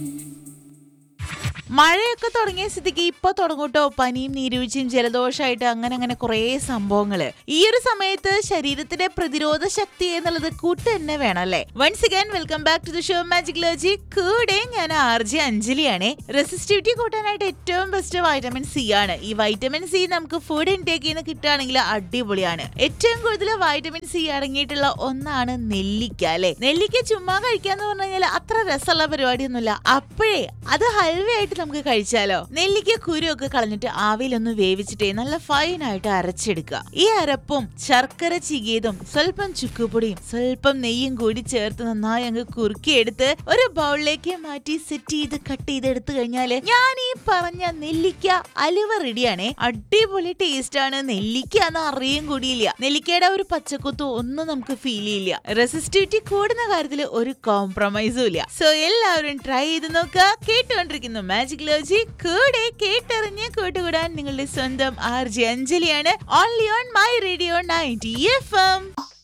മഴയൊക്കെ തുടങ്ങിയ സ്ഥിതിക്ക് ഇപ്പൊ തുടങ്ങൂട്ടോ പനിയും നീരുവീഴ്ചയും ജലദോഷമായിട്ട് അങ്ങനെ അങ്ങനെ കുറേ സംഭവങ്ങള് ഈ ഒരു സമയത്ത് ശരീരത്തിന്റെ പ്രതിരോധ ശക്തി എന്നുള്ളത് കൂട്ട് തന്നെ വേണം അല്ലേ once again welcome back to the show magic logy കൂടെ ഞാൻ ആർ ജെ അഞ്ജലിയാണ് റെസിസ്റ്റിവിറ്റി കൂട്ടാനായിട്ട് ഏറ്റവും ബെസ്റ്റ് വൈറ്റമിൻ സി ആണ് ഈ വൈറ്റമിൻ സി നമുക്ക് ഫുഡ് ഇൻടേക്ക് ചെയ്യുന്ന കിട്ടുകയാണെങ്കിൽ അടിപൊളിയാണ് ഏറ്റവും കൂടുതൽ വൈറ്റമിൻ സി അടങ്ങിയിട്ടുള്ള ഒന്നാണ് നെല്ലിക്ക അല്ലെ നെല്ലിക്ക ചുമ്മാ കഴിക്കാന്ന് പറഞ്ഞു കഴിഞ്ഞാൽ അത്ര രസമുള്ള പരിപാടിയൊന്നുമില്ല അപ്പോഴേ അത് ഹൽവ ആയിട്ട് നമുക്ക് കഴിച്ചാലോ നെല്ലിക്ക കുരുവൊക്കെ കളഞ്ഞിട്ട് ആവിയിലൊന്ന് വേവിച്ചിട്ടേ നല്ല ഫൈൻ ആയിട്ട് അരച്ചെടുക്കുക ഈ അരപ്പും ശർക്കര ചികിയതും സ്വല്പം ചുക്കുപൊടിയും സ്വല്പം നെയ്യും കൂടി ചേർത്ത് നന്നായി അങ്ങ് കുറുക്കിയെടുത്ത് ഒരു ബൗളിലേക്ക് മാറ്റി സെറ്റ് ചെയ്ത് കട്ട് ചെയ്ത് എടുത്തു കഴിഞ്ഞാല് ഞാൻ ഈ പറഞ്ഞ നെല്ലിക്ക അലുവ റെഡിയാണേ അടിപൊളി ടേസ്റ്റ് ആണ് നെല്ലിക്ക എന്ന് അറിയും കൂടിയില്ല നെല്ലിക്കയുടെ ഒരു പച്ചക്കുത്തു ഒന്നും നമുക്ക് ഫീൽ ചെയ്യില്ല റെസിസ്റ്റിവിറ്റി കൂടുന്ന കാര്യത്തിൽ ഒരു കോംപ്രമൈസും ഇല്ല സോ എല്ലാവരും ട്രൈ ചെയ്ത് നോക്കുക കേട്ടുകൊണ്ടിരിക്കുന്നു മാജിക് ലോജി കൂടെ കേട്ടറിഞ്ഞ് കൂട്ടുകൂടാൻ നിങ്ങളുടെ സ്വന്തം ആർ ജെ അഞ്ജലിയാണ് only on my radio ninety F M